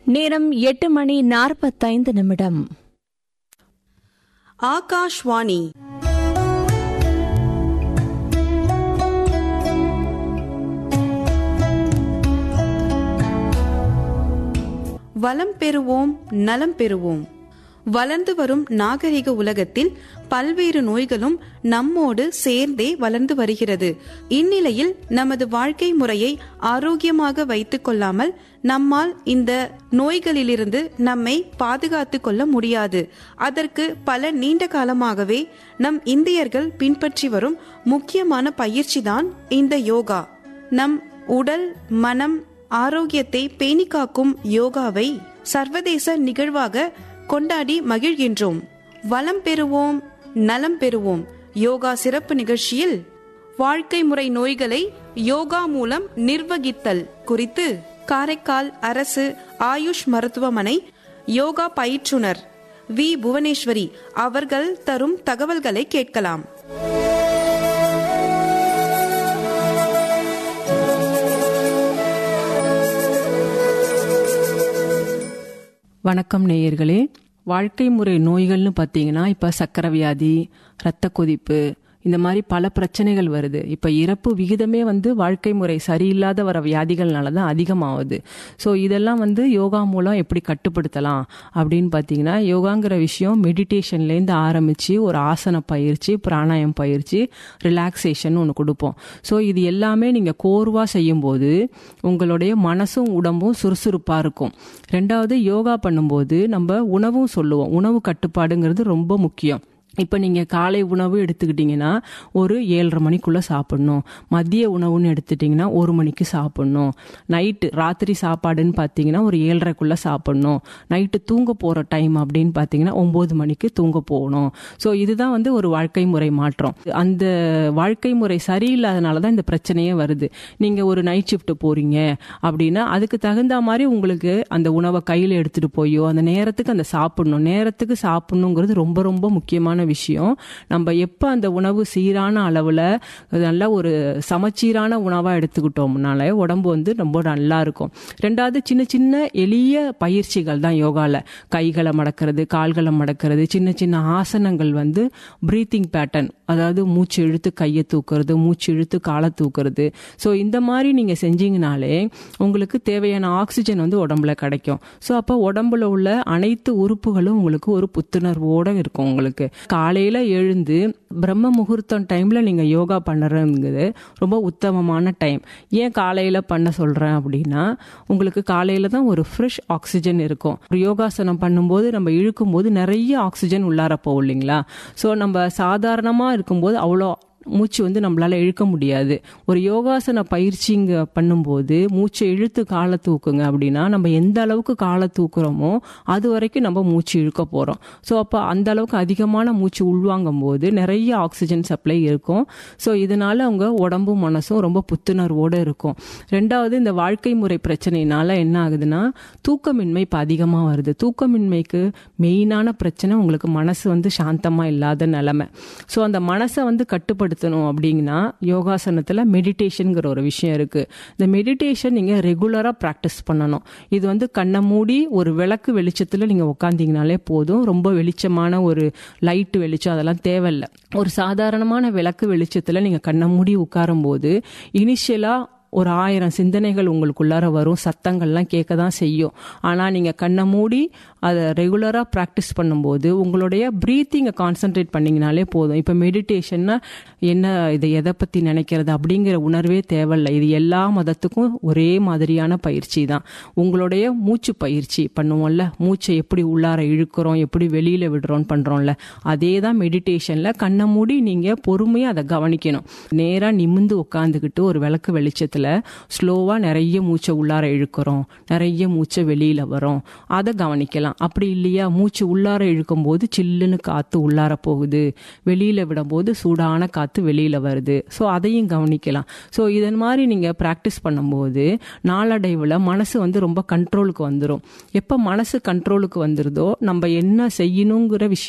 நேரம் எட்டு மணி நாற்பத்தைந்து நிமிடம் ஆகாஷ்வாணி வளம் பெறுவோம் நலம் பெறுவோம் வளர்ந்து வரும் நாகரிக உலகத்தில் பல்வேறு நோய்களும் நம்மோடு சேர்ந்தே வளர்ந்து வருகிறது இந்நிலையில் நமது வாழ்க்கை முறையை ஆரோக்கியமாக வைத்துக் கொள்ளாமல் நம்மால் இந்த நோய்களிலிருந்து நம்மை பாதுகாத்து கொள்ள முடியாது அதற்கு பல நீண்ட காலமாகவே நம் இந்தியர்கள் பின்பற்றி வரும் முக்கியமான பயிற்சிதான் இந்த யோகா நம் உடல் மனம் ஆரோக்கியத்தை பேணி காக்கும் யோகாவை சர்வதேச நிகழ்வாக கொண்டாடி மகிழ்கின்றோம் வளம் பெறுவோம் நலம் பெறுவோம் யோகா சிறப்பு நிகழ்ச்சியில் வாழ்க்கை முறை நோய்களை யோகா மூலம் நிர்வகித்தல் குறித்து காரைக்கால் அரசு ஆயுஷ் மருத்துவமனை யோகா பயிற்றுனர் வி புவனேஸ்வரி அவர்கள் தரும் தகவல்களை கேட்கலாம் வணக்கம் நேயர்களே வாழ்க்கை முறை நோய்கள்னு பார்த்தீங்கன்னா இப்போ சக்கரை வியாதி இரத்த கொதிப்பு இந்த மாதிரி பல பிரச்சனைகள் வருது இப்போ இறப்பு விகிதமே வந்து வாழ்க்கை முறை சரியில்லாத வர வியாதிகள்னால தான் அதிகமாகுது ஸோ இதெல்லாம் வந்து யோகா மூலம் எப்படி கட்டுப்படுத்தலாம் அப்படின்னு பார்த்தீங்கன்னா யோகாங்கிற விஷயம் மெடிடேஷன்லேருந்து ஆரம்பித்து ஒரு ஆசன பயிற்சி பிராணாயம் பயிற்சி ரிலாக்ஸேஷன் ஒன்று கொடுப்போம் ஸோ இது எல்லாமே நீங்கள் கோர்வாக செய்யும்போது உங்களுடைய மனசும் உடம்பும் சுறுசுறுப்பாக இருக்கும் ரெண்டாவது யோகா பண்ணும்போது நம்ம உணவும் சொல்லுவோம் உணவு கட்டுப்பாடுங்கிறது ரொம்ப முக்கியம் இப்போ நீங்கள் காலை உணவு எடுத்துக்கிட்டிங்கன்னா ஒரு ஏழரை மணிக்குள்ளே சாப்பிடணும் மதிய உணவுன்னு எடுத்துட்டிங்கன்னா ஒரு மணிக்கு சாப்பிடணும் நைட்டு ராத்திரி சாப்பாடுன்னு பார்த்தீங்கன்னா ஒரு ஏழரைக்குள்ளே சாப்பிடணும் நைட்டு தூங்க போகிற டைம் அப்படின்னு பார்த்தீங்கன்னா ஒம்பது மணிக்கு தூங்க போகணும் ஸோ இதுதான் வந்து ஒரு வாழ்க்கை முறை மாற்றம் அந்த வாழ்க்கை முறை சரியில்லாதனால தான் இந்த பிரச்சனையே வருது நீங்கள் ஒரு நைட் ஷிஃப்ட் போகிறீங்க அப்படின்னா அதுக்கு தகுந்த மாதிரி உங்களுக்கு அந்த உணவை கையில் எடுத்துகிட்டு போயோ அந்த நேரத்துக்கு அந்த சாப்பிடணும் நேரத்துக்கு சாப்பிடணுங்கிறது ரொம்ப ரொம்ப முக்கியமான விஷயம் நம்ம எப்போ அந்த உணவு சீரான அளவில் நல்ல ஒரு சமச்சீரான உணவாக எடுத்துக்கிட்டோம்னால உடம்பு வந்து ரொம்ப நல்லா இருக்கும் ரெண்டாவது சின்ன சின்ன எளிய பயிற்சிகள் தான் யோகாவில் கைகளை மடக்கிறது கால்களை மடக்கிறது சின்ன சின்ன ஆசனங்கள் வந்து ப்ரீத்திங் பேட்டர்ன் அதாவது மூச்சு இழுத்து கையை தூக்குறது மூச்சு இழுத்து காலை தூக்குறது ஸோ இந்த மாதிரி நீங்கள் செஞ்சீங்கனாலே உங்களுக்கு தேவையான ஆக்சிஜன் வந்து உடம்புல கிடைக்கும் ஸோ அப்போ உடம்புல உள்ள அனைத்து உறுப்புகளும் உங்களுக்கு ஒரு புத்துணர்வோடு இருக்கும் உங்களுக்கு காலையில் எழுந்து பிரம்ம முகூர்த்தம் டைமில் நீங்கள் யோகா பண்ணுறதுங்கிறது ரொம்ப உத்தமமான டைம் ஏன் காலையில் பண்ண சொல்கிறேன் அப்படின்னா உங்களுக்கு காலையில் தான் ஒரு ஃப்ரெஷ் ஆக்சிஜன் இருக்கும் ஒரு யோகாசனம் பண்ணும்போது நம்ம இழுக்கும்போது நிறைய ஆக்சிஜன் உள்ளார போகும் இல்லைங்களா ஸோ நம்ம சாதாரணமாக இருக்கும்போது அவ்வளோ மூச்சு வந்து நம்மளால இழுக்க முடியாது ஒரு யோகாசன பயிற்சிங்க பண்ணும்போது மூச்சை இழுத்து காலை தூக்குங்க அப்படின்னா நம்ம எந்த அளவுக்கு காலை தூக்குறோமோ அது வரைக்கும் நம்ம மூச்சு இழுக்க போகிறோம் ஸோ அப்போ அந்த அளவுக்கு அதிகமான மூச்சு உள்வாங்கும் போது நிறைய ஆக்சிஜன் சப்ளை இருக்கும் ஸோ இதனால அவங்க உடம்பும் மனசும் ரொம்ப புத்துணர்வோடு இருக்கும் ரெண்டாவது இந்த வாழ்க்கை முறை பிரச்சனைனால என்ன ஆகுதுன்னா தூக்கமின்மை இப்போ அதிகமாக வருது தூக்கமின்மைக்கு மெயினான பிரச்சனை உங்களுக்கு மனசு வந்து சாந்தமாக இல்லாத நிலமை ஸோ அந்த மனசை வந்து கட்டுப்படுத்த படுத்தணும் அப்படிங்கன்னா யோகாசனத்தில் மெடிடேஷனுங்கிற ஒரு விஷயம் இருக்குது இந்த மெடிடேஷன் நீங்கள் ரெகுலராக ப்ராக்டிஸ் பண்ணணும் இது வந்து கண்ணை மூடி ஒரு விளக்கு வெளிச்சத்தில் நீங்கள் உட்காந்திங்கனாலே போதும் ரொம்ப வெளிச்சமான ஒரு லைட்டு வெளிச்சம் அதெல்லாம் தேவையில்லை ஒரு சாதாரணமான விளக்கு வெளிச்சத்தில் நீங்கள் கண்ணை மூடி உட்காரும்போது இனிஷியலாக ஒரு ஆயிரம் சிந்தனைகள் உங்களுக்குள்ளார வரும் சத்தங்கள்லாம் கேட்க தான் செய்யும் ஆனால் நீங்கள் கண்ணை மூடி அதை ரெகுலராக ப்ராக்டிஸ் பண்ணும்போது உங்களுடைய ப்ரீத்திங்கை கான்சென்ட்ரேட் பண்ணிங்கனாலே போதும் இப்போ மெடிடேஷன்னா என்ன இதை எதை பற்றி நினைக்கிறது அப்படிங்கிற உணர்வே தேவையில்லை இது எல்லா மதத்துக்கும் ஒரே மாதிரியான பயிற்சி தான் உங்களுடைய மூச்சு பயிற்சி பண்ணுவோம்ல மூச்சை எப்படி உள்ளார இழுக்கிறோம் எப்படி வெளியில் விடுறோம் பண்ணுறோம்ல அதே தான் மெடிடேஷனில் கண்ணை மூடி நீங்கள் பொறுமையாக அதை கவனிக்கணும் நேராக நிமிந்து உட்காந்துக்கிட்டு ஒரு விளக்கு வெளிச்சத்தில் ஸ்லோவாக நிறைய மூச்சை உள்ளார இழுக்கிறோம் நிறைய மூச்சை வெளியில் வரும் அதை கவனிக்கலாம் அப்படி இல்லையா மூச்சு உள்ளார இழுக்கும் போது சில்லுன்னு காற்று உள்ளார போகுது வெளியில் விடும்போது சூடான காற்று வெளியில் வருது ஸோ அதையும் கவனிக்கலாம் ஸோ இதன் மாதிரி நீங்கள் ப்ராக்டிஸ் பண்ணும்போது நாளடைவில் மனசு வந்து ரொம்ப கண்ட்ரோலுக்கு வந்துடும் எப்போ மனசு கண்ட்ரோலுக்கு வந்துருதோ நம்ம என்ன செய்யணுங்கிற விஷயம்